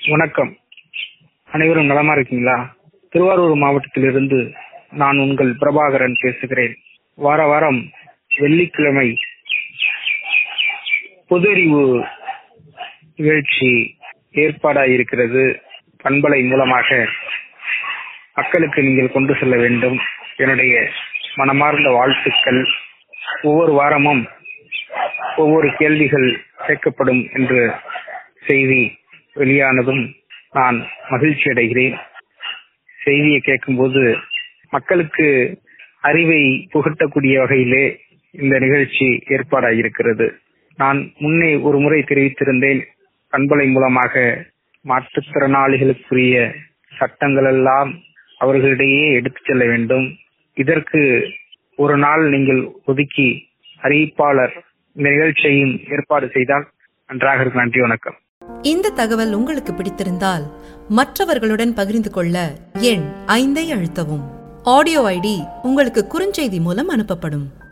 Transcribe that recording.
வணக்கம் அனைவரும் நலமா இருக்கீங்களா திருவாரூர் மாவட்டத்திலிருந்து நான் உங்கள் பிரபாகரன் பேசுகிறேன் வார வாரம் வெள்ளிக்கிழமை பொது அறிவு நிகழ்ச்சி ஏற்பாடாக இருக்கிறது பண்பலை மூலமாக மக்களுக்கு நீங்கள் கொண்டு செல்ல வேண்டும் என்னுடைய மனமார்ந்த வாழ்த்துக்கள் ஒவ்வொரு வாரமும் ஒவ்வொரு கேள்விகள் கேட்கப்படும் என்று செய்தி வெளியானதும் நான் மகிழ்ச்சி அடைகிறேன் செய்தியை கேட்கும்போது மக்களுக்கு அறிவை புகட்டக்கூடிய வகையிலே இந்த நிகழ்ச்சி ஏற்பாடாயிருக்கிறது நான் முன்னே ஒரு முறை தெரிவித்திருந்தேன் பண்பலை மூலமாக மாற்றுத்திறனாளிகளுக்குரிய சட்டங்கள் எல்லாம் அவர்களிடையே எடுத்துச் செல்ல வேண்டும் இதற்கு ஒரு நாள் நீங்கள் ஒதுக்கி அறிவிப்பாளர் இந்த நிகழ்ச்சியையும் ஏற்பாடு செய்தால் நன்றாக இருக்கும் நன்றி வணக்கம் இந்த தகவல் உங்களுக்கு பிடித்திருந்தால் மற்றவர்களுடன் பகிர்ந்து கொள்ள எண் ஐந்தை அழுத்தவும் ஆடியோ ஐடி உங்களுக்கு குறுஞ்செய்தி மூலம் அனுப்பப்படும்